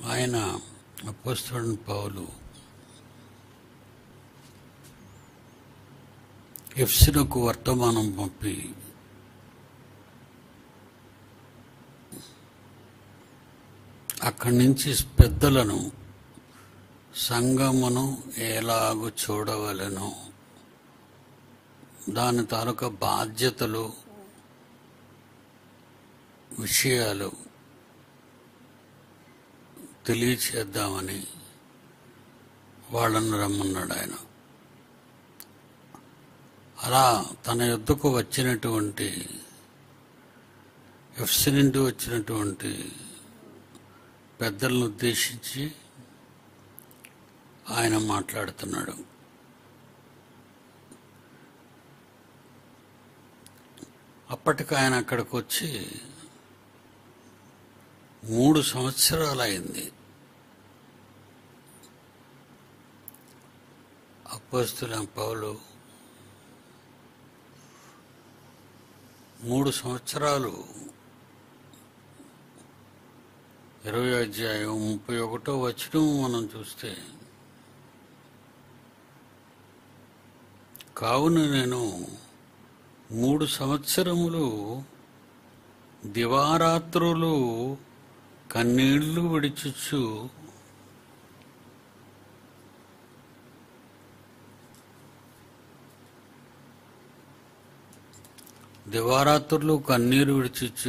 ఆయన అపోస్తలుని పౌలు ఎఫ్సినకు వర్తమానం పంపి అక్కడి నుంచి పెద్దలను సంగమును ఎలాగు చూడవలెను దాని తాలూకా బాధ్యతలు విషయాలు తెలియచేద్దామని వాళ్ళను రమ్మన్నాడు ఆయన అలా తన యొద్దకు వచ్చినటువంటి ఎఫ్సి నుండి వచ్చినటువంటి పెద్దలను ఉద్దేశించి ఆయన మాట్లాడుతున్నాడు అప్పటికి ఆయన అక్కడికి వచ్చి మూడు సంవత్సరాలు అయింది అపోస్తుల పౌలు మూడు సంవత్సరాలు ఇరవై అధ్యాయం ముప్పై ఒకటో వచ్చడం మనం చూస్తే కావున నేను మూడు సంవత్సరములు దివారాత్రులు కన్నీళ్లు విడిచుచు దివారాత్రులు కన్నీరు విడిచుచు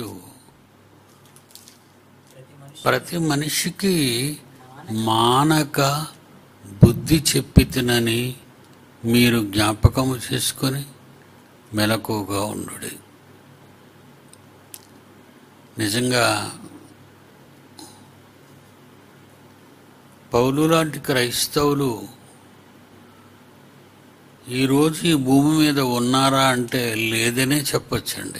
ప్రతి మనిషి ప్రతి మనిషికి మానక బుద్ధి చెప్పి తినని మీరు జ్ఞాపకము చేసుకొని మెలకుగా ఉండు నిజంగా పౌలు లాంటి క్రైస్తవులు ఈరోజు ఈ భూమి మీద ఉన్నారా అంటే లేదనే చెప్పొచ్చండి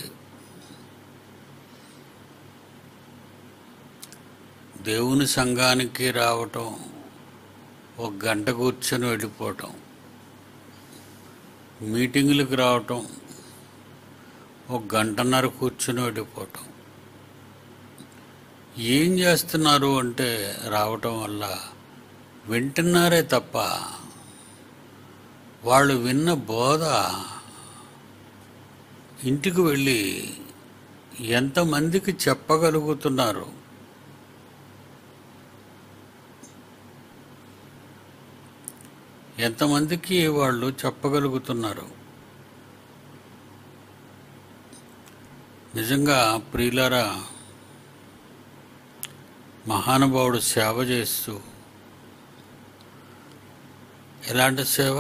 దేవుని సంఘానికి రావటం ఒక గంట కూర్చొని వెళ్ళిపోవటం మీటింగులకు రావటం ఒక గంటన్నర కూర్చొని వెళ్ళిపోవటం ఏం చేస్తున్నారు అంటే రావటం వల్ల వింటున్నారే తప్ప వాళ్ళు విన్న బోధ ఇంటికి వెళ్ళి ఎంతమందికి చెప్పగలుగుతున్నారు ఎంతమందికి వాళ్ళు చెప్పగలుగుతున్నారు నిజంగా ప్రియులారా మహానుభావుడు సేవ చేస్తూ ఎలాంటి సేవ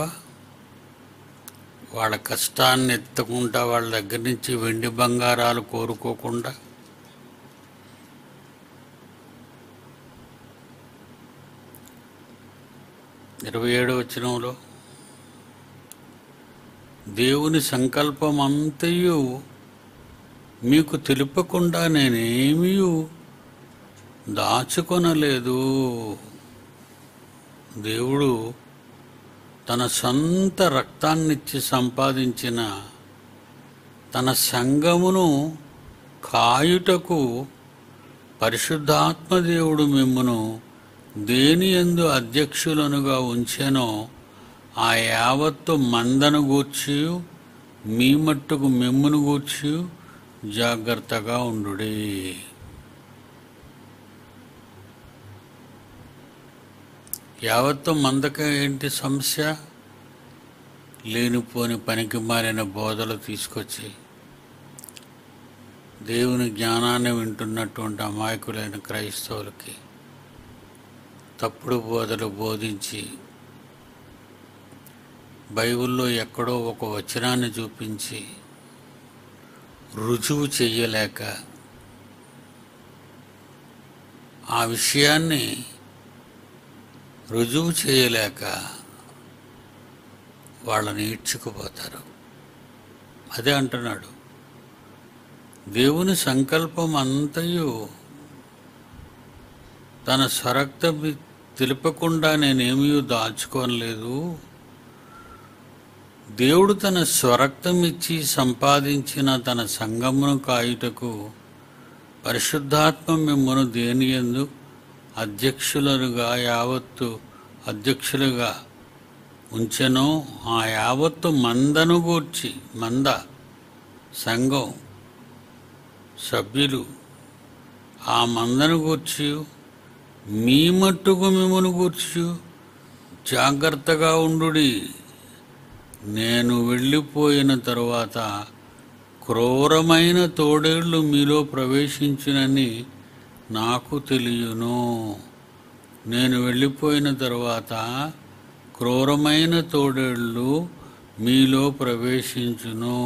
వాళ్ళ కష్టాన్ని ఎత్తకుండా వాళ్ళ దగ్గర నుంచి వెండి బంగారాలు కోరుకోకుండా ఇరవై ఏడవ వచనంలో దేవుని సంకల్పం అంతయు మీకు తెలుపకుండా నేనేమీ దాచుకొనలేదు దేవుడు తన సొంత రక్తాన్నిచ్చి సంపాదించిన తన సంఘమును కాయుటకు పరిశుద్ధాత్మ దేవుడు మిమ్మును దేని ఎందు అధ్యక్షులనుగా ఉంచెనో ఆ యావత్తు మందను గూర్చి మీ మట్టుకు మిమ్మును గూర్చి జాగ్రత్తగా ఉండుడి యావత్తు మందక ఏంటి సమస్య లేనిపోని పనికి మారిన బోధలు తీసుకొచ్చి దేవుని జ్ఞానాన్ని వింటున్నటువంటి అమాయకులైన క్రైస్తవులకి తప్పుడు బోధలు బోధించి బైబిల్లో ఎక్కడో ఒక వచనాన్ని చూపించి రుజువు చెయ్యలేక ఆ విషయాన్ని రుజువు చేయలేక వాళ్ళని ఈడ్చుకుపోతారు అదే అంటున్నాడు దేవుని సంకల్పం అంతయు తన స్వరక్త తెలుపకుండా నేనేమీ దాచుకోనలేదు దేవుడు తన స్వరక్తం ఇచ్చి సంపాదించిన తన సంగమును కాయుటకు పరిశుద్ధాత్మ మిమ్మను దేనియందు అధ్యక్షులుగా యావత్తు అధ్యక్షులుగా ఉంచెనో ఆ యావత్తు మందను గూర్చి మంద సంఘం సభ్యులు ఆ మందను గూర్చి మీ మట్టుకు మిమ్మను గూర్చి జాగ్రత్తగా ఉండుడి నేను వెళ్ళిపోయిన తరువాత క్రూరమైన తోడేళ్లు మీలో ప్రవేశించునని నాకు తెలియను నేను వెళ్ళిపోయిన తరువాత క్రూరమైన తోడేళ్ళు మీలో ప్రవేశించును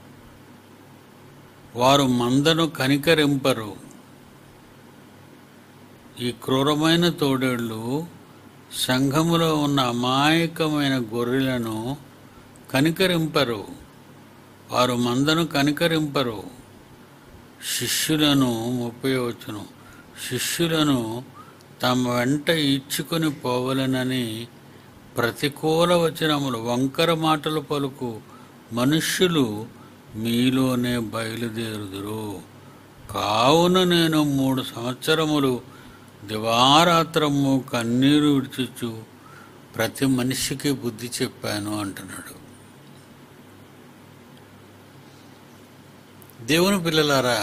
వారు మందను కనికరింపరు ఈ క్రూరమైన తోడేళ్ళు సంఘములో ఉన్న అమాయకమైన గొర్రెలను కనికరింపరు వారు మందను కనికరింపరు శిష్యులను ముప్పై వచ్చును శిష్యులను తమ వెంట ఇచ్చుకొని పోవలనని ప్రతికూల వచనములు వంకర మాటలు పలుకు మనుష్యులు మీలోనే బయలుదేరుదురు కావున నేను మూడు సంవత్సరములు దివారాత్రము కన్నీరు విడిచుచు ప్రతి మనిషికి బుద్ధి చెప్పాను అంటున్నాడు దేవుని పిల్లలారా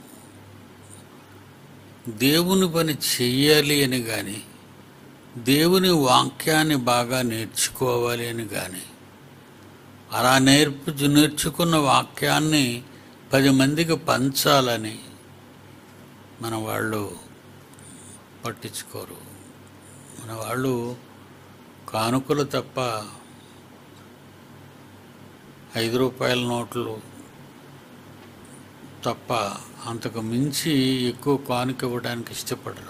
దేవుని పని చెయ్యాలి అని కానీ దేవుని వాక్యాన్ని బాగా నేర్చుకోవాలి అని కానీ అలా నేర్పు నేర్చుకున్న వాక్యాన్ని పది మందికి పంచాలని మన వాళ్ళు పట్టించుకోరు మన వాళ్ళు కానుకలు తప్ప ఐదు రూపాయల నోట్లు తప్ప అంతకు మించి ఎక్కువ కానుక ఇవ్వడానికి ఇష్టపడరు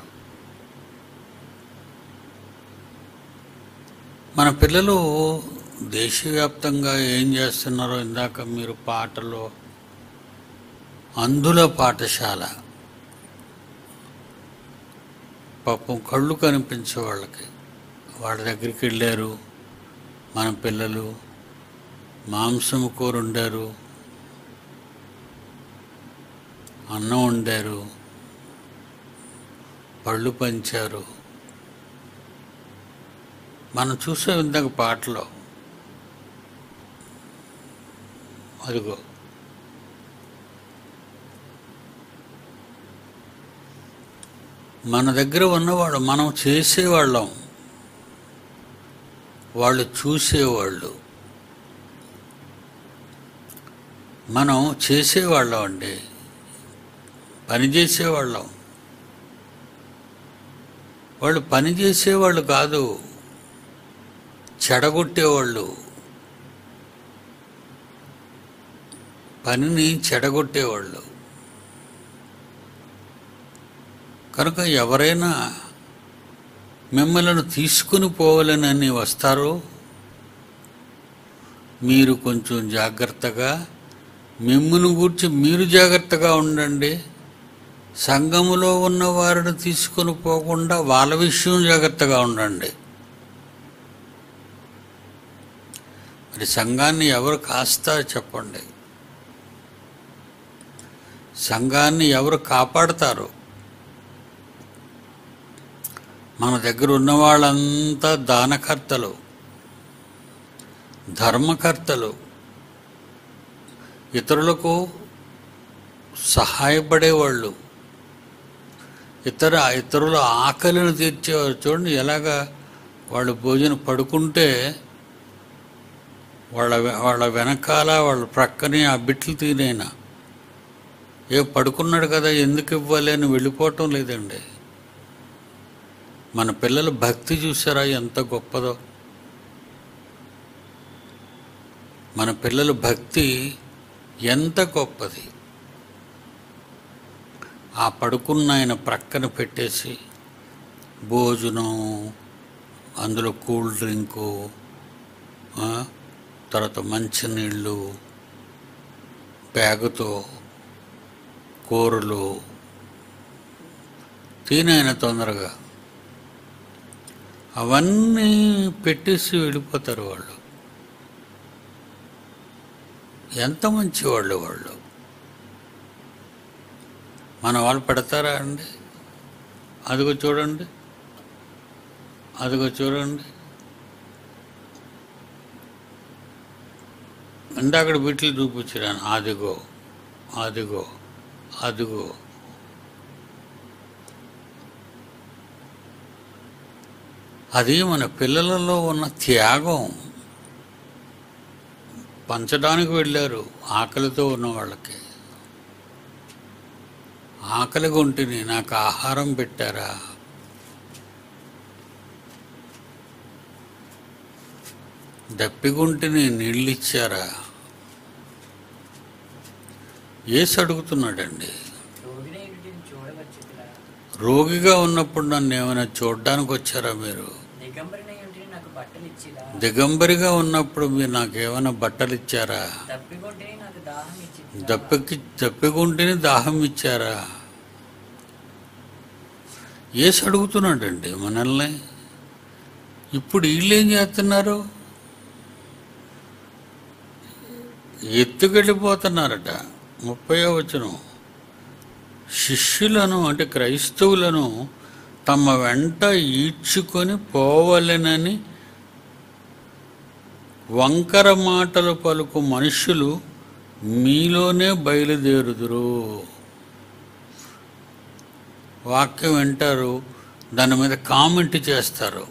మన పిల్లలు దేశవ్యాప్తంగా ఏం చేస్తున్నారో ఇందాక మీరు పాటలో అందుల పాఠశాల పాపం కళ్ళు కనిపించే వాళ్ళకి వాళ్ళ దగ్గరికి వెళ్ళారు మన పిల్లలు మాంసం కూర వండారు అన్నం వండారు పళ్ళు పంచారు మనం చూసే ఇందాక పాటలో అదిగో మన దగ్గర ఉన్నవాడు మనం చేసేవాళ్ళం వాళ్ళు చూసేవాళ్ళు మనం చేసేవాళ్ళం అండి పని చేసేవాళ్ళం వాళ్ళు పని చేసేవాళ్ళు కాదు చెడగొట్టేవాళ్ళు పనిని చెడగొట్టేవాళ్ళు కనుక ఎవరైనా మిమ్మల్ని తీసుకుని పోవాలని వస్తారో మీరు కొంచెం జాగ్రత్తగా మిమ్మల్ని గూర్చి మీరు జాగ్రత్తగా ఉండండి సంఘములో ఉన్న వారిని తీసుకొని పోకుండా వాళ్ళ విషయం జాగ్రత్తగా ఉండండి మరి సంఘాన్ని ఎవరు కాస్తారు చెప్పండి సంఘాన్ని ఎవరు కాపాడతారు మన దగ్గర ఉన్న వాళ్ళంతా దానకర్తలు ధర్మకర్తలు ఇతరులకు సహాయపడేవాళ్ళు ఇతర ఇతరుల ఆకలిని తీర్చేవారు చూడండి ఎలాగా వాళ్ళు భోజనం పడుకుంటే వాళ్ళ వె- వాళ్ళ వెనకాల వాళ్ళ ప్రక్కనే ఆ బిట్లు తినేనా ఏ పడుకున్నాడు కదా ఎందుకు ఇవ్వాలి అని వెళ్ళిపోవటం లేదండి మన పిల్లల భక్తి చూసారా ఎంత గొప్పదో మన పిల్లల భక్తి ఎంత గొప్పది ఆ పడుకున్న ఆయన ప్రక్కన పెట్టేసి భోజనం అందులో కూల్ డ్రింకు ఆ, తర్వాత మంచినీళ్ళు బ్యాగుతో కూరలు తినైన తొందరగా అవన్నీ పెట్టేసి వెళ్ళిపోతారు వాళ్ళు ఎంత మంచి వాళ్ళు వాళ్ళు మన వాళ్ళు పెడతారా అండి అదిగో చూడండి అదిగో చూడండి ఇందాక బిట్లు చూపించాను అదిగో అదిగో అదిగో అది మన పిల్లలలో ఉన్న త్యాగం పంచడానికి వెళ్ళారు ఆకలితో ఉన్న వాళ్ళకి ఆకలిగా ఉంటుంది నాకు ఆహారం పెట్టారా దప్పిగుంటిని నీళ్ళు ఇచ్చారా ఏసి అడుగుతున్నాడండి రోగిని ఇంటిని చూడవచ్చురా రోగిగా ఉన్నప్పుడు నన్ను ఏమైనా చూడడానికి వచ్చారా మీరు దిగంబరిన ఇంటిని నాకు బట్టలు ఇచ్చిరా దిగంబరిగా ఉన్నప్పుడు మీరు నాకు ఏమైనా బట్టలు ఇచ్చారా తప్పికొంటిని నాకు దాహం ఇచ్చింది దప్పికి దప్పిగుంటిని దాహం ఇచ్చారా ఏసి అడుగుతున్నాడండి మనల్ని ఇప్పుడు వీళ్ళు ఏం చేస్తున్నారు ఎత్తుకెళ్ళిపోతున్నారట ముప్పయో వచనం శిష్యులను అంటే క్రైస్తవులను తమ వెంట ఈడ్చుకొని పోవలెనని వంకర మాటలు పలుకు మనుష్యులు మీలోనే బయలుదేరుదురు వాక్యం వింటారు దాని మీద కామెంట్ చేస్తారు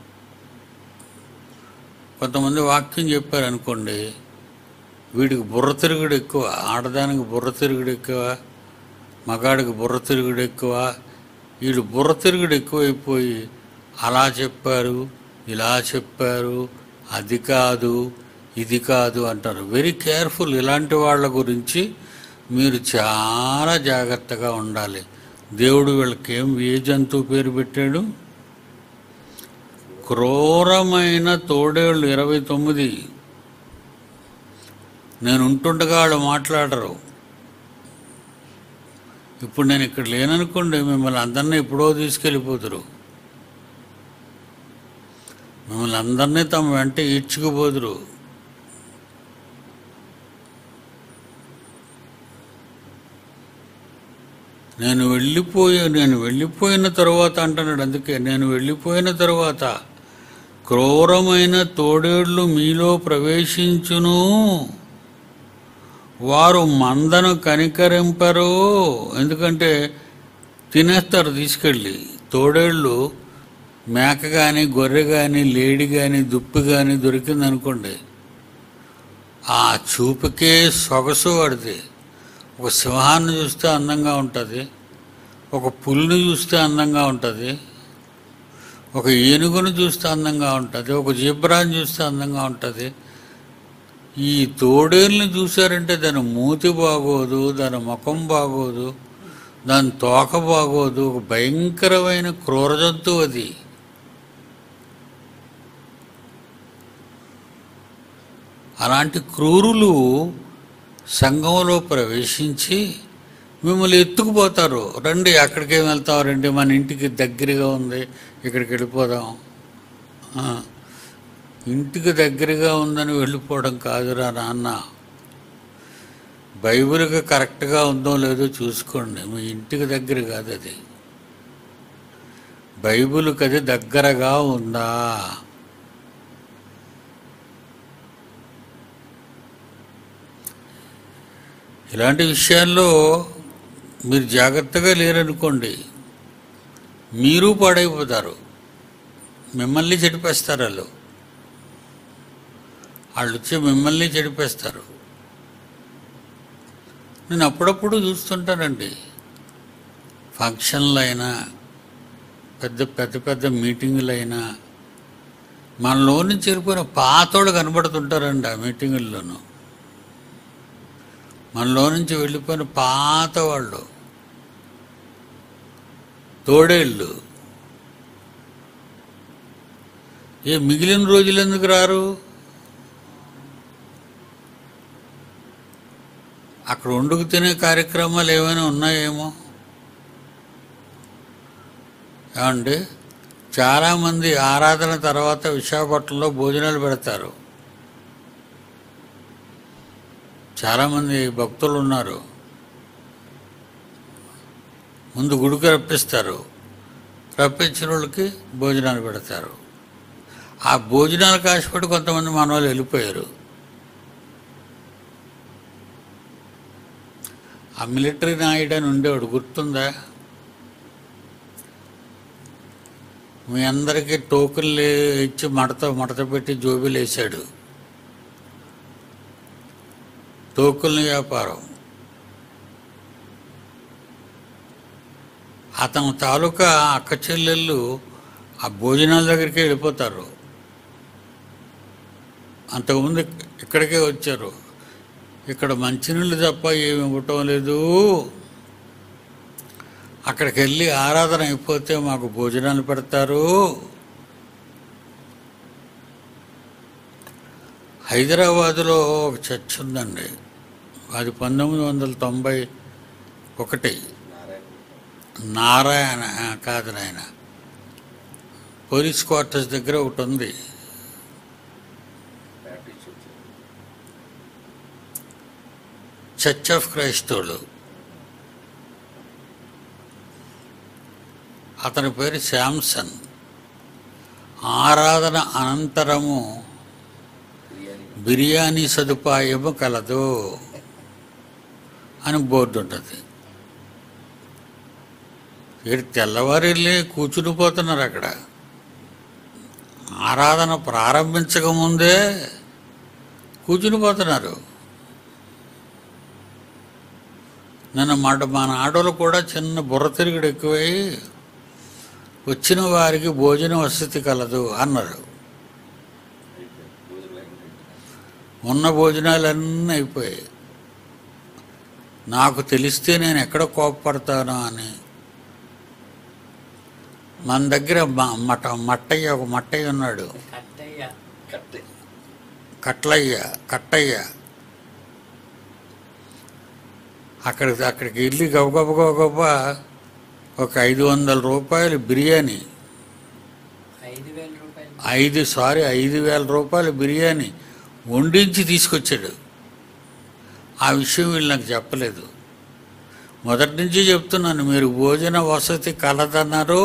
కొంతమంది వాక్యం చెప్పారు అనుకోండి వీడికి బుర్ర తిరుగుడు ఎక్కువ ఆడదానికి బుర్ర తిరుగుడు ఎక్కువ మగాడికి బుర్ర తిరుగుడు ఎక్కువ వీడు బుర్ర తిరుగుడు ఎక్కువైపోయి అలా చెప్పారు ఇలా చెప్పారు అది కాదు ఇది కాదు అంటారు వెరీ కేర్ఫుల్ ఇలాంటి వాళ్ళ గురించి మీరు చాలా జాగ్రత్తగా ఉండాలి దేవుడు వీళ్ళకి ఏం ఏ జంతువు పేరు పెట్టాడు క్రూరమైన తోడేళ్ళు ఇరవై తొమ్మిది నేను ఉంటుండగా వాళ్ళు మాట్లాడరు ఇప్పుడు నేను ఇక్కడ లేననుకోండి మిమ్మల్ని అందరినీ ఎప్పుడో తీసుకెళ్ళిపోతురు మిమ్మల్ని అందరినీ తమ వెంట ఈడ్చుకుపోదురు నేను వెళ్ళిపోయి నేను వెళ్ళిపోయిన తరువాత అంటున్నాడు అందుకే నేను వెళ్ళిపోయిన తరువాత క్రూరమైన తోడేళ్ళు మీలో ప్రవేశించును వారు మందను కనికరింపరు ఎందుకంటే తినేస్తారు తీసుకెళ్ళి తోడేళ్ళు మేక కానీ గొర్రె కానీ లేడి కానీ దుప్పి కానీ దొరికిందనుకోండి ఆ చూపుకే సొగసు పడితే ఒక సింహాన్ని చూస్తే అందంగా ఉంటుంది ఒక పులిని చూస్తే అందంగా ఉంటుంది ఒక ఏనుగును చూస్తే అందంగా ఉంటుంది ఒక జీబ్రాని చూస్తే అందంగా ఉంటుంది ఈ తోడేళ్ళని చూశారంటే దాని మూతి బాగోదు దాని ముఖం బాగోదు దాని తోక బాగోదు ఒక భయంకరమైన క్రూర జంతువు అది అలాంటి క్రూరులు సంఘంలో ప్రవేశించి మిమ్మల్ని ఎత్తుకుపోతారు రండి అక్కడికేం వెళ్తాం రండి మన ఇంటికి దగ్గరగా ఉంది ఇక్కడికి వెళ్ళిపోదాం ఆ, ఇంటికి దగ్గరగా ఉందని వెళ్ళిపోవడం కాదురా నాన్న బైబిల్కి కరెక్ట్గా ఉందో లేదో చూసుకోండి మీ ఇంటికి దగ్గర కాదు అది బైబిల్కి అది దగ్గరగా ఉందా ఇలాంటి విషయాల్లో మీరు జాగ్రత్తగా లేరనుకోండి మీరు పాడైపోతారు మిమ్మల్ని చెడిపేస్తారు వాళ్ళు వాళ్ళు వచ్చి మిమ్మల్ని చెడిపేస్తారు నేను అప్పుడప్పుడు చూస్తుంటానండి ఫంక్షన్లు అయినా పెద్ద పెద్ద పెద్ద మీటింగులు అయినా మనలో నుంచి వెళ్ళిపోయిన పాతోళ్ళు కనబడుతుంటారండి ఆ మీటింగుల్లోనూ మనలో నుంచి వెళ్ళిపోయిన పాత వాళ్ళు తోడేళ్ళు ఏ మిగిలిన రోజులు ఎందుకు రారు అక్కడ వండుకు తినే కార్యక్రమాలు ఏమైనా ఉన్నాయేమో ఏమండి చాలామంది ఆరాధన తర్వాత విశాఖపట్నంలో భోజనాలు పెడతారు చాలామంది భక్తులు ఉన్నారు ముందు గుడికి రప్పిస్తారు రప్పించిన వాళ్ళకి భోజనాలు పెడతారు ఆ భోజనాలకు ఆశపడి కొంతమంది మన వాళ్ళు వెళ్ళిపోయారు ఆ మిలిటరీ నాయుడు అని ఉండేవాడు గుర్తుందా మీ అందరికీ టోకెన్లు ఇచ్చి మడత మడత పెట్టి జోబీలు వేసాడు టోకెన్ల వ్యాపారం అతని తాలూకా అక్క చెల్లెళ్ళు ఆ భోజనాల దగ్గరికి వెళ్ళిపోతారు అంతకుముందు ఇక్కడికే వచ్చారు ఇక్కడ మంచినీళ్ళు తప్ప ఏమి ఇవ్వటం లేదు అక్కడికి వెళ్ళి ఆరాధన అయిపోతే మాకు భోజనాలు పెడతారు హైదరాబాదులో ఒక చర్చ్ ఉందండి అది పంతొమ్మిది వందల తొంభై ఒకటి నారాయణ ఆ, కాదు నాయన పోలీస్ క్వార్టర్స్ దగ్గర ఒకటి ఉంది చర్చ్ ఆఫ్ క్రైస్తవులు అతని పేరు శాంసన్ ఆరాధన అనంతరము బిర్యానీ సదుపాయము కలదు అని బోర్డు ఉంటుంది వీడు తెల్లవారు వెళ్ళి కూర్చుని పోతున్నారు అక్కడ ఆరాధన ప్రారంభించక ముందే కూర్చుని పోతున్నారు నన్ను మాట మన ఆటోలో కూడా చిన్న బుర్ర తిరుగుడు ఎక్కువై వచ్చిన వారికి భోజన వసతి కలదు అన్నారు ఉన్న భోజనాలన్నీ అయిపోయాయి నాకు తెలిస్తే నేను ఎక్కడ కోపపడతానో అని మన దగ్గర మ- మట మట్టయ్య ఒక మట్టయ్య ఉన్నాడు కట్టయ్య కట్లయ్య కట్టయ్య అక్కడికి అక్కడికి వెళ్ళి గబగబ గబగబ ఒక ఐదు వందల రూపాయలు బిర్యానీ ఐదు వేల రూపాయలు ఐదు సారీ ఐదు వేల రూపాయల బిర్యానీ వండించి తీసుకొచ్చాడు ఆ విషయం వీళ్ళు నాకు చెప్పలేదు మొదటి నుంచి చెప్తున్నాను మీరు భోజన వసతి కలదన్నారు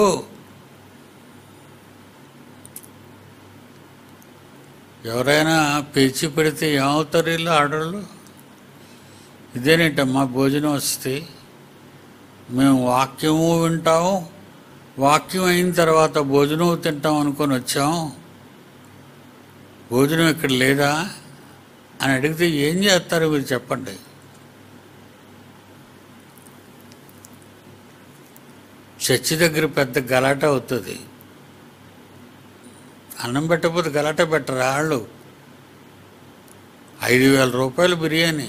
ఎవరైనా పేచి పెడితే ఏమవుతారు వీళ్ళు ఆడవాళ్ళు ఇదేనేంటమ్మా భోజనం వస్తే మేము వాక్యము వింటాము వాక్యం అయిన తర్వాత భోజనం తింటాం అనుకొని వచ్చాం భోజనం ఇక్కడ లేదా అని అడిగితే ఏం చేస్తారు మీరు చెప్పండి చర్చి దగ్గర పెద్ద గలాట అవుతుంది అన్నం పెట్టకపోతే గలాట పెట్టరు వాళ్ళు ఐదు వేల రూపాయలు బిర్యానీ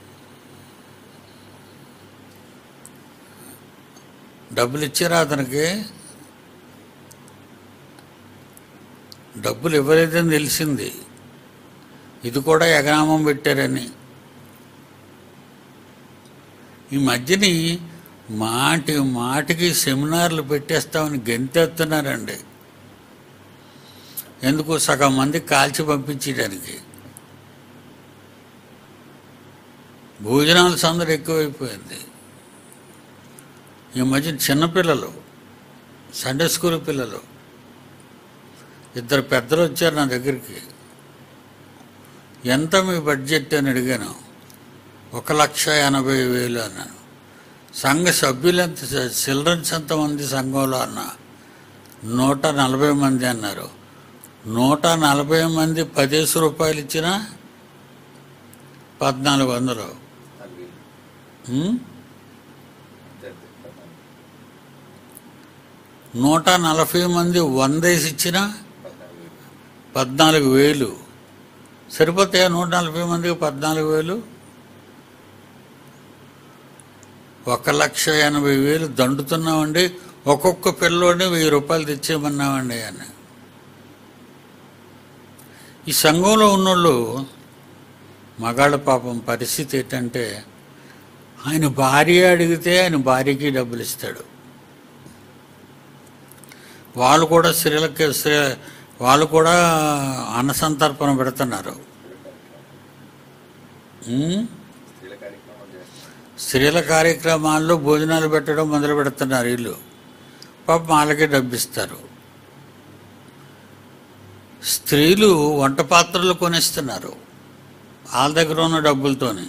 డబ్బులు ఇచ్చారా అతనికి డబ్బులు ఇవ్వలేదని తెలిసింది ఇది కూడా ఎగనామం పెట్టారని ఈ మధ్యని మాటి మాటికి సెమినార్లు పెట్టేస్తామని గెంతెత్తున్నారండి ఎందుకు సగం మంది కాల్చి పంపించడానికి భోజనాల సందడి ఎక్కువైపోయింది ఈ మధ్య చిన్నపిల్లలు సండే స్కూల్ పిల్లలు ఇద్దరు పెద్దలు వచ్చారు నా దగ్గరికి ఎంత మీ బడ్జెట్ అని అడిగాను ఒక లక్ష ఎనభై వేలు అన్నాను సంఘ సభ్యులు ఎంత చిల్డ్రన్స్ ఎంతమంది సంఘంలో అన్నా నూట నలభై మంది అన్నారు నూట నలభై మంది పదేసి రూపాయలు ఇచ్చినా పద్నాలుగు వందలు ఉం? నూట నలభై మంది వందేసి ఇచ్చినా పద్నాలుగు వేలు సరిపోతాయా నూట నలభై మందికి పద్నాలుగు వేలు ఒక లక్ష ఎనభై వేలు దండుతున్నామండి ఒక్కొక్క పిల్లోడిని వెయ్యి రూపాయలు తెచ్చేయమన్నామండి అని ఈ సంఘంలో ఉన్నోళ్ళు మగాళ్ళ పాపం పరిస్థితి ఏంటంటే ఆయన భార్య అడిగితే ఆయన భార్యకి డబ్బులు ఇస్తాడు వాళ్ళు కూడా స్త్రీలకి స్త్రీ వాళ్ళు కూడా అన్నసంతర్పణ పెడుతున్నారు ఉం? స్త్రీల కార్యక్రమాల్లో భోజనాలు పెట్టడం మొదలు పెడుతున్నారు వీళ్ళు పాపం వాళ్ళకే డబ్బిస్తారు స్త్రీలు వంట పాత్రలు కొనిస్తున్నారు వాళ్ళ దగ్గర ఉన్న డబ్బులతోని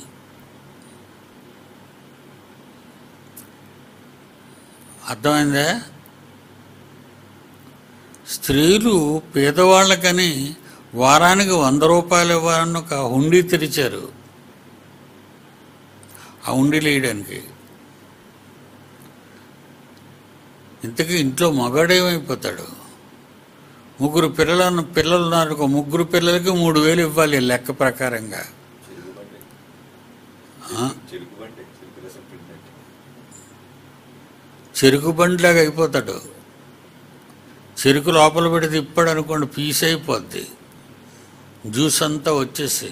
అర్థమైందా స్త్రీలు పేదవాళ్ళకని వారానికి వంద రూపాయలు ఇవ్వాలని ఒక హుండీ తెరిచారు ఆ హుండీలు వేయడానికి ఇంతకీ ఇంట్లో మగాడేమైపోతాడు ముగ్గురు పిల్లలను పిల్లలు ఉన్నారు ఒక ముగ్గురు పిల్లలకి మూడు వేలు ఇవ్వాలి లెక్క ప్రకారంగా చెరుకు బండి ఆ? చెరుకు బండి చెరుకు రసం పిండి చెరుకు బండిలాగా అయిపోతాడు చెరుకు లోపల పెట్టి తిప్పాడు అనుకోండి పీస్ అయిపోద్ది జ్యూస్ అంతా వచ్చేసి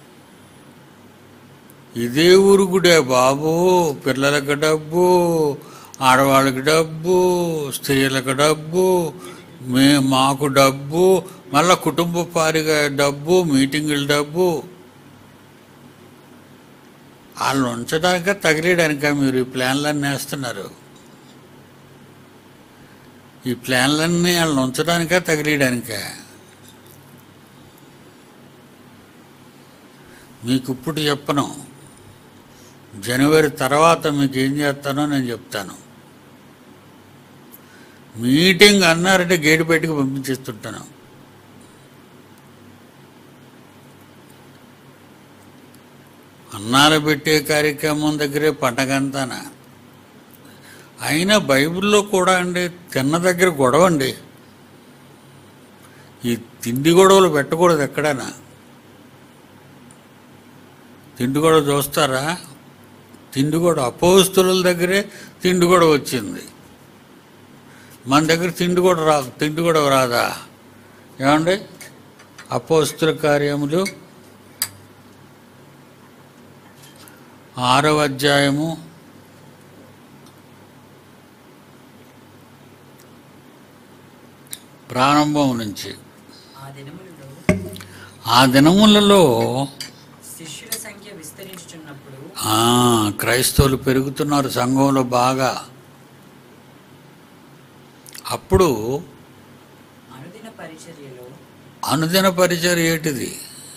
ఇదే ఊరుగుడే బాబు పిల్లలకు డబ్బు ఆడవాళ్ళకి డబ్బు స్త్రీలకు డబ్బు మే మాకు డబ్బు మళ్ళా కుటుంబ పారిగా డబ్బు మీటింగుల డబ్బు వాళ్ళు ఉంచడానిక తగిలేయడానిక మీరు ఈ ప్లాన్లన్నీ వేస్తున్నారు ఈ ప్లాన్లన్నీ వాళ్ళని ఉంచడానికా తగిలేయడానికా మీకు ఇప్పుడు చెప్పను జనవరి తర్వాత మీకు ఏం చేస్తానో నేను చెప్తాను మీటింగ్ అన్నారంటే గేటు బయటకు పంపించేస్తుంటాను అన్నాలు పెట్టే కార్యక్రమం దగ్గరే పండగంతానా అయినా బైబిల్లో కూడా అండి తిన్న దగ్గర గొడవ అండి ఈ తిండి గొడవలు పెట్టకూడదు ఎక్కడైనా తిండి గొడవ చూస్తారా తిండి గొడవ అపోస్తుల దగ్గరే తిండి గొడవ వచ్చింది మన దగ్గర తిండి గొడవ రా తిండి గొడవ రాదా ఏమండి అపోస్తుల కార్యములు ఆరవ అధ్యాయము ప్రారంభం నుంచి ఆ దినములలో ఆ దినములలో శిష్యుల సంఖ్య విస్తరించుచున్నప్పుడు ఆ, క్రైస్తవులు పెరుగుతున్నారు సంఘంలో బాగా అప్పుడు అనుదిన పరిచర్యలో అనుదిన పరిచయం ఏటిది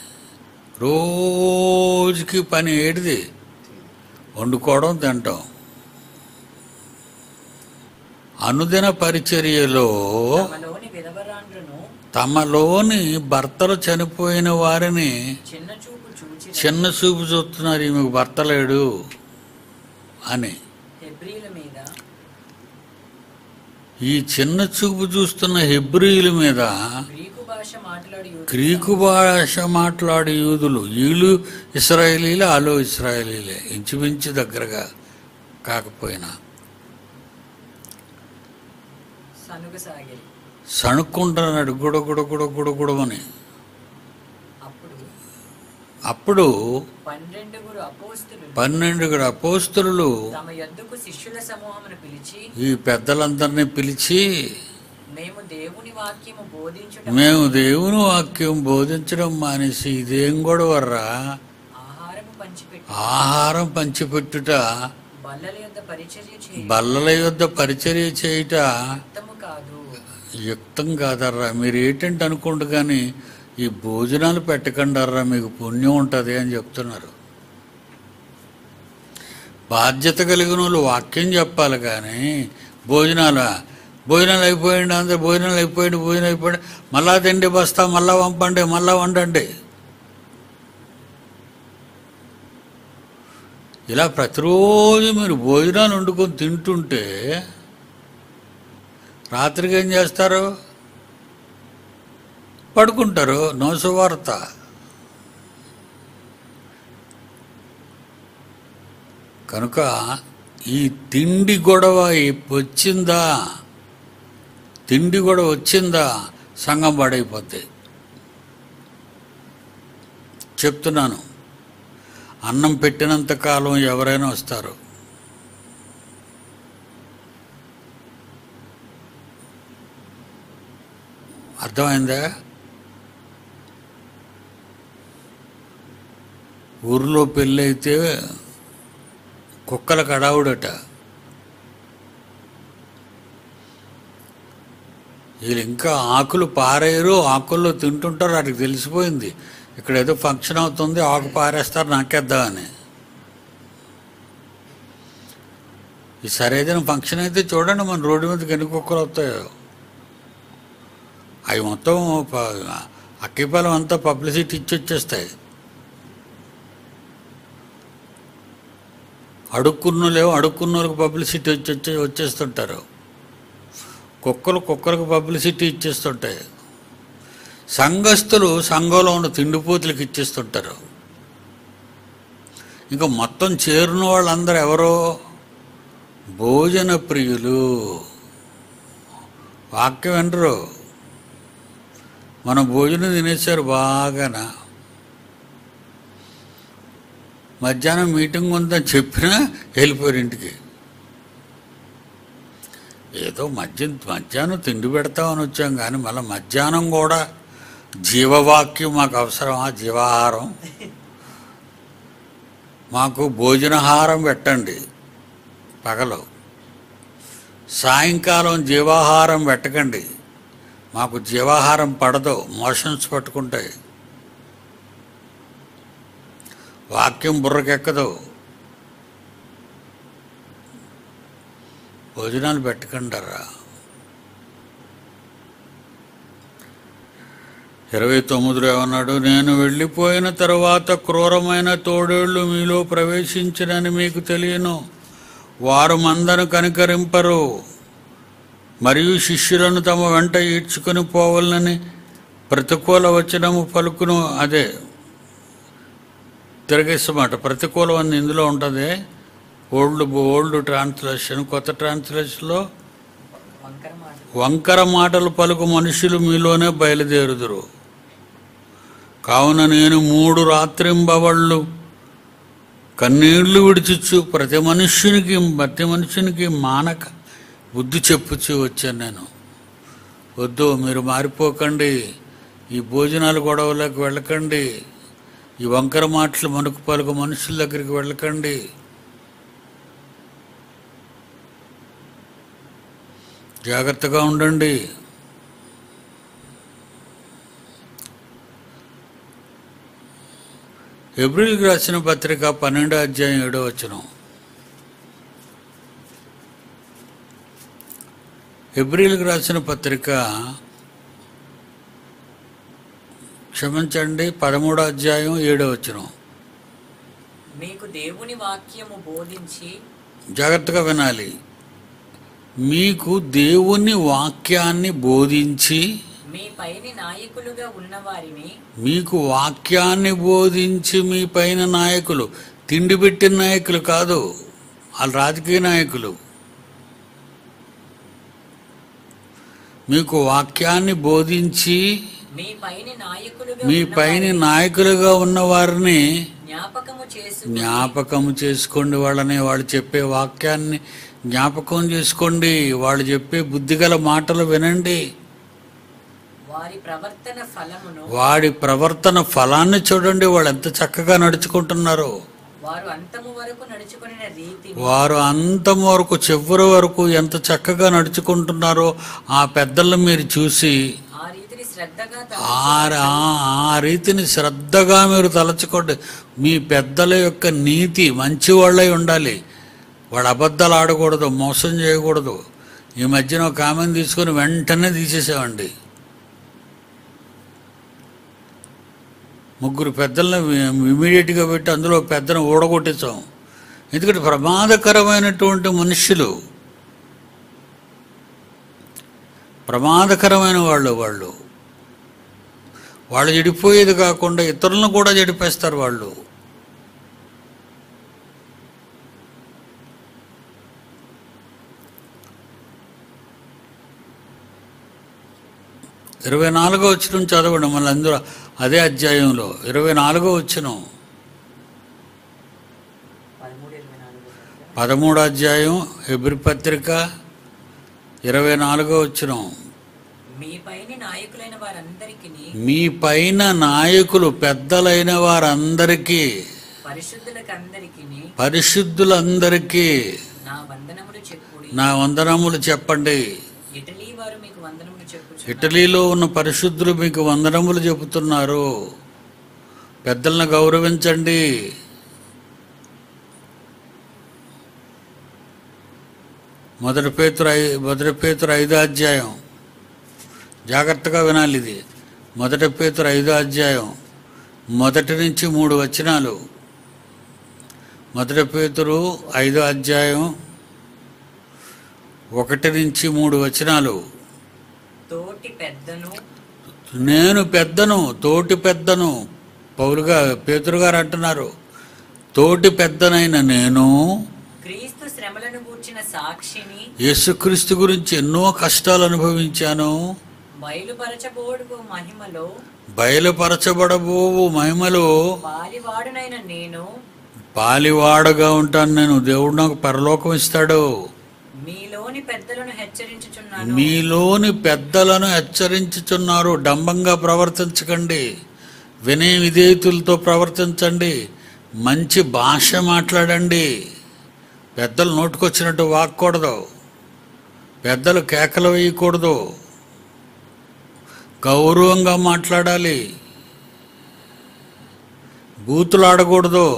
రోజుకి పని ఏటిది వండుకోవడం తింటాం అనుదిన పరిచర్యలో తమలోని విధవరాండ్రును తమలోని భర్తలు చనిపోయిన వారిని చిన్న చూపు చూచి చిన్న చూపు చూస్తున్నారు ఈమెకు భర్త లేడు అని హెబ్రీల మీద ఈ చిన్న చూపు చూస్తున్న హెబ్రియుల మీద గ్రీకు భాష మాట్లాడి యూదులు గ్రీకు భాష మాట్లాడే యూదులు వీళ్ళు ఇస్రాయేలీలే ఆలో ఇస్రాయేలీలే ఇంచుమించు దగ్గరగా కాకపోయినా సనుగసాగిరి సణుక్కుంటున్నాడు గుడ గుడ గుడ గుడ గుడమని అప్పుడు అప్పుడు పన్నెండుగురు అపోస్తులు పన్నెండుగురు అపోస్తులు తమ యొద్దకు శిష్యుల సమూహమును పిలిచి ఈ పెద్దలందరినీ పిలిచి మేము దేవుని వాక్యము బోధించుట మేము దేవుని వాక్యం బోధించడం మానేసి ఇదేం గొడవర్రా ఆహారము పంచిపెట్టి ఆహారం పంచిపెట్టుట బల్లల యొద్ద పరిచర్య చేయ బల్లల యొద్ద పరిచర్య చేయుట యుక్తము కాదు యుక్తం కాదర్రా మీరు ఏంటంటే అనుకోండి కానీ ఈ భోజనాలు పెట్టకండర్రా మీకు పుణ్యం ఉంటుంది అని చెప్తున్నారు బాధ్యత కలిగిన వాళ్ళు వాక్యం చెప్పాలి కానీ భోజనాలు భోజనాలు అయిపోయింది అందరు భోజనాలు అయిపోయింది భోజనం అయిపోయింది మళ్ళా తిండి బస్తా మళ్ళా పంపండి మళ్ళా వండండి ఇలా ప్రతిరోజు మీరు భోజనాలు వండుకొని తింటుంటే రాత్రికి ఏం చేస్తారు పడుకుంటారు నో సువార్త కనుక ఈ తిండి గొడవ ఎప్ వచ్చిందా తిండి గొడవ వచ్చిందా సంఘం పాడైపోద్ది చెప్తున్నాను అన్నం పెట్టినంత కాలం ఎవరైనా వస్తారు అర్థమైందా ఊర్లో పెళ్ళైతే కుక్కల కడావుడట వీళ్ళు ఇంకా ఆకులు పారేయరు ఆకుల్లో తింటుంటారు వాటికి తెలిసిపోయింది ఇక్కడ ఏదో ఫంక్షన్ అవుతుంది ఆకు పారేస్తారు నాకేద్దామని ఈ సరైన ఫంక్షన్ అయితే చూడండి మన రోడ్డు మీదకి ఎన్ని కుక్కలు వస్తాయో అవి మొత్తం ప- అక్కిపాలెం అంతా పబ్లిసిటీ ఇచ్చి వచ్చేస్తాయి అడుక్కున్నోళ్ళేమో అడుక్కున్నోళ్ళకి పబ్లిసిటీ వచ్చి వచ్చి వచ్చేస్తుంటారు కుక్కలు కుక్కలకు పబ్లిసిటీ ఇచ్చేస్తుంటాయి సంఘస్థులు సంఘంలో ఉన్న తిండిపోతులకు ఇచ్చేస్తుంటారు ఇంకా మొత్తం చేరిన వాళ్ళందరూ ఎవరో భోజన ప్రియులు వాక్యం వినరు మనం భోజనం తినేసారు బాగానా మధ్యాహ్నం మీటింగ్ ఉందని చెప్పినా వెళ్ళిపోయారు ఇంటికి ఏదో మధ్య మధ్యాహ్నం తిండి పెడతామని వచ్చాం కానీ మళ్ళీ మధ్యాహ్నం కూడా జీవవాక్యం మాకు అవసరమా జీవాహారం మాకు భోజనహారం పెట్టండి పగలు సాయంకాలం జీవాహారం పెట్టకండి మాకు జీవాహారం పడదు మోషన్స్ పట్టుకుంటాయి వాక్యం బుర్రకెక్కదు భోజనాలు పెట్టకండారా ఇరవై తొమ్మిదిలో ఏమన్నాడు నేను వెళ్ళిపోయిన తర్వాత క్రూరమైన తోడేళ్లు మీలో ప్రవేశించినని మీకు తెలియను వారు మందను కనికరింపరు మరియు శిష్యులను తమ వెంట ఈడ్చుకొని పోవాలని ప్రతికూల వచనము పలుకును అదే తిరగేసమాట ప్రతికూలం అని ఇందులో ఉంటుంది ఓల్డ్ ఓల్డ్ ట్రాన్స్లేషన్ కొత్త ట్రాన్స్లేషన్లో వంకర మాట వంకర మాటలు పలుకు మనుషులు మీలోనే బయలుదేరుదురు కావున నేను మూడు రాత్రింబవళ్ళు కన్నీళ్లు విడిచిచ్చు ప్రతి మనుష్యునికి ప్రతి మనుషునికి మానక బుద్ధి చెప్పుచు వచ్చాను నేను వద్దు మీరు మారిపోకండి ఈ భోజనాలు గొడవలకు వెళ్ళకండి ఈ వంకర మాటలు మనకు పలుకు మనుషుల దగ్గరికి వెళ్ళకండి జాగ్రత్తగా ఉండండి ఏప్రిల్కి రాసిన పత్రిక పన్నెండో అధ్యాయం ఏడో వచనం ఏప్రిల్కి రాసిన పత్రిక క్షమించండి పదమూడో అధ్యాయం ఏడో వచనం మీకు దేవుని వాక్యము బోధించి జాగ్రత్తగా వినాలి మీకు దేవుని వాక్యాన్ని బోధించి మీ పైని నాయకులుగా ఉన్నవారిని మీకు వాక్యాన్ని బోధించి మీ పైన నాయకులు తిండి పెట్టిన నాయకులు కాదు వాళ్ళు రాజకీయ నాయకులు మీకు వాక్యాన్ని బోధించి మీ పైని నాయకులుగా మీ పైన ఉన్నవారిని నాయకులుగా ఉన్న వారిని జ్ఞాపకము చేసు జ్ఞాపకం చేసుకోండి వాళ్ళని వాళ్ళు చెప్పే వాక్యాన్ని జ్ఞాపకం చేసుకోండి వాళ్ళు చెప్పే బుద్ధిగల మాటలు వినండి వారి ప్రవర్తన ఫలమును వాడి ప్రవర్తన ఫలాన్ని చూడండి వాళ్ళు ఎంత చక్కగా నడుచుకుంటున్నారో వారు అంతము వరకు నడుచుకునే రీతిని వారు అంతం వరకు చివరి వరకు ఎంత చక్కగా నడుచుకుంటున్నారో ఆ పెద్దలను మీరు చూసి ఆ రీతిని శ్రద్ధగా ఆ ఆ- ఆ రీతిని శ్రద్ధగా మీరు తలచుకోండి మీ పెద్దల యొక్క నీతి మంచి వాళ్ళై ఉండాలి వాడు అబద్ధాలు ఆడకూడదు మోసం చేయకూడదు ఈ మధ్యన ఒక ఆమెను తీసుకొని వెంటనే తీసేసామండి ముగ్గురు పెద్దలను ఇమీడియట్గా పెట్టి అందులో ఒక పెద్దను ఊడగొట్టేసాం ఎందుకంటే ప్రమాదకరమైనటువంటి మనుష్యులు ప్రమాదకరమైన వాళ్ళు వాళ్ళు వాళ్ళు చెడిపోయేది కాకుండా ఇతరులను కూడా చెడిపేస్తారు వాళ్ళు ఇరవై నాలుగో వచ్చిన చదవండి మళ్ళీ అందులో అదే అధ్యాయంలో ఇరవై నాలుగో వచ్చిన పదమూడు ఇరవై నాలుగు పదమూడు అధ్యాయం ఎబ్రి పత్రిక ఇరవై నాలుగో వచ్చిన మీ పైన నాయకులైన వారందరికీ మీ పైన నాయకులు పెద్దలైన వారందరికీ పరిశుద్ధులకు అందరికీ పరిశుద్ధులందరికీ నా వందనములు చెప్పుడి నా వందనములు చెప్పండి ఇటలీ వారు మీకు వందనములు చెప్పుడి ఇటలీలో ఉన్న పరిశుద్ధులు మీకు వందనములు చెబుతున్నారు పెద్దలను గౌరవించండి మొదటి పేతురు ఐ మొదటి పేతురు ఐదో అధ్యాయం జాగ్రత్తగా వినాలి ఇది మొదటి పేతురు ఐదో అధ్యాయం మొదటి నుంచి మూడు వచనాలు మొదటి పేతురు ఐదో అధ్యాయం ఒకటి నుంచి మూడు వచనాలు తోటి పెద్దను నేను పెద్దను తోటి పెద్దను పౌలుగా పేతురు గారు అంటున్నారు తోటి పెద్దనైన నేను క్రీస్తు శ్రమలను గూర్చిన సాక్షిని యేసుక్రీస్తు గురించి ఎన్నో కష్టాలు అనుభవించాను బయలుపరచబోడు మహిమలో బయలుపరచబడబోవు మహిమలో పాలివాడునైన నేను పాలివాడగా ఉంటాను నేను దేవుడు నాకు పరలోకం ఇస్తాడు మీలోని పెద్దలను హెచ్చరించుచున్నాను మీలోని పెద్దలను హెచ్చరించుచున్నారు డంబంగా ప్రవర్తించకండి వినయ విధేయతులతో ప్రవర్తించండి మంచి భాష మాట్లాడండి పెద్దలు నోటుకొచ్చినట్టు వాక్కూడదు పెద్దలు కేకలు వేయకూడదు గౌరవంగా మాట్లాడాలి బూతులు ఆడకూడదు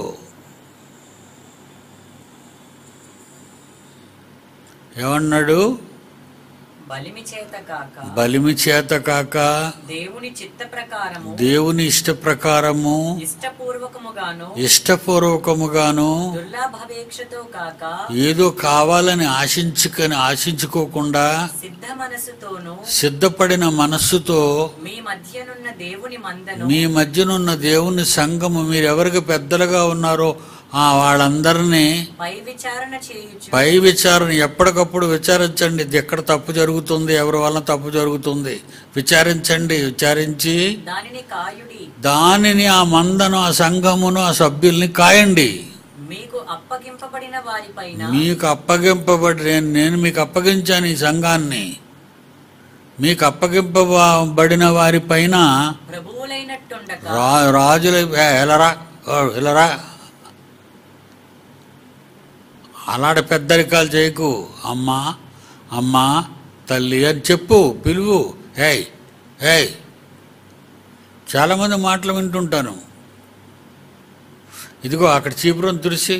ఏమన్నాడు బలిమి చేత కాక బలిమి చేత కాక దేవుని చిత్త ప్రకారము దేవుని ఇష్ట ప్రకారము ఇష్టపూర్వకముగాను ఇష్టపూర్వకముగాను దుర్లాభాపేక్షతో కాక ఏదో కావాలని ఆశించుకొని ఆశించుకోకుండా సిద్ధ మనసుతోను సిద్ధపడిన మనస్సుతో మీ మధ్యనున్న దేవుని మందను మీ మధ్యనున్న దేవుని సంఘము మీరెవరికి పెద్దలుగా ఉన్నారో ఆ వాళ్ళందరినీ పై విచారణ చేయుచు పై విచారణ ఎప్పటికప్పుడు విచారించండి ఇది ఎక్కడ తప్పు జరుగుతుంది ఎవరి వల్ల తప్పు జరుగుతుంది విచారించండి విచారించి దానిని కాయుడి దానిని ఆ మందను ఆ సంఘమును ఆ సభ్యుల్ని కాయండి మీకు అప్పగింపబడిన వారిపైన మీకు అప్పగింపబడి నేను నేను మీకు అప్పగించాను ఈ సంఘాన్ని మీకు అప్పగింపబడిన వారి పైన ప్రభువులైనట్టుండక రా రాజుల ఏ, ఎలరా ఓ, ఎలరా అలాంటి పెద్దరికాలు చేయకు అమ్మా అమ్మా తల్లి అని చెప్పు పిలువు ఏయ్ ఏయ్ చాలామంది మాటలు వింటుంటాను ఇదిగో అక్కడ చీపురం తుడిసి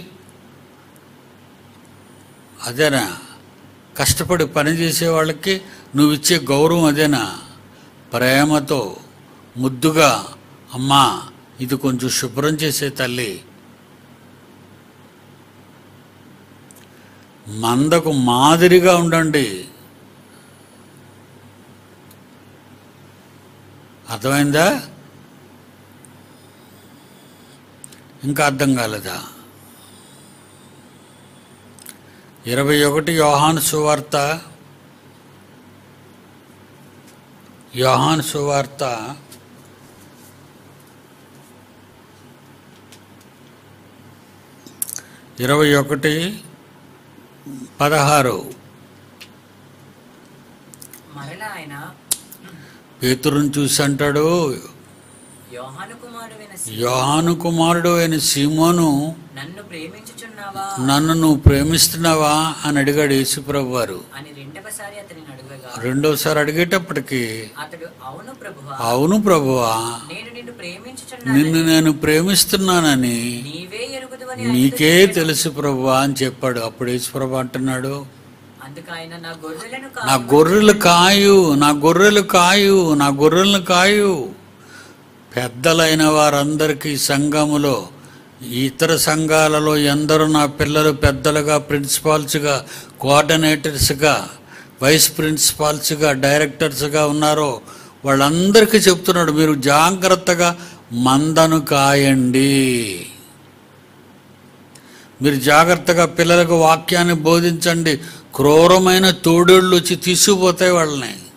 అదేనా కష్టపడి పని చేసే వాళ్ళకి నువ్వు ఇచ్చే గౌరవం అదేనా ప్రేమతో ముద్దుగా అమ్మా ఇది కొంచెం శుభ్రం చేసే తల్లి మందకు మాదిరిగా ఉండండి అర్థమైందా ఇంకా అర్థం కాలేదా ఇరవై ఒకటి యోహాను సువార్త యోహాను సువార్త ఇరవై ఒకటి పదహారు మరలా ఆయన పేతురుని చూసి అంటాడు యోహాను కుమారుడైన సీ- యోహాను కుమారుడు అయిన సీమోను నన్ను ప్రేమించుచున్నావా నన్ను నువ్వు ప్రేమిస్తున్నావా అని అడిగాడు యేసుప్రభు వారు అని రెండవసారి అతని అడుగగా రెండోసారి అడిగేటప్పటికి అతడు అవును ప్రభువా అవును ప్రభువా నేను నిన్ను నిన్ను ప్రేమించుచున్నాను నేను ప్రేమిస్తున్నానని నీవే ఎరుగుదువని నీకే ఆయనతో తెలుసు ప్రభువా అని చెప్పాడు అప్పుడు యేసుప్రభు అంటున్నాడు అందుకు ఆయన నా గొర్రెలను నా కాయమని గొర్రెలు కాయు నా గొర్రెలు కాయు నా గొర్రెలను కాయు పెద్దలైన వారందరికీ సంఘములో ఇతర సంఘాలలో ఎందరూ నా పిల్లలు పెద్దలుగా ప్రిన్సిపాల్స్గా కోఆర్డినేటర్స్గా వైస్ ప్రిన్సిపాల్స్గా డైరెక్టర్స్గా ఉన్నారో వాళ్ళందరికీ చెప్తున్నాడు మీరు జాగ్రత్తగా మందను కాయండి మీరు జాగ్రత్తగా పిల్లలకు వాక్యాన్ని బోధించండి క్రూరమైన తోడేళ్ళు వచ్చి తీసుకుపోతాయి వాళ్ళని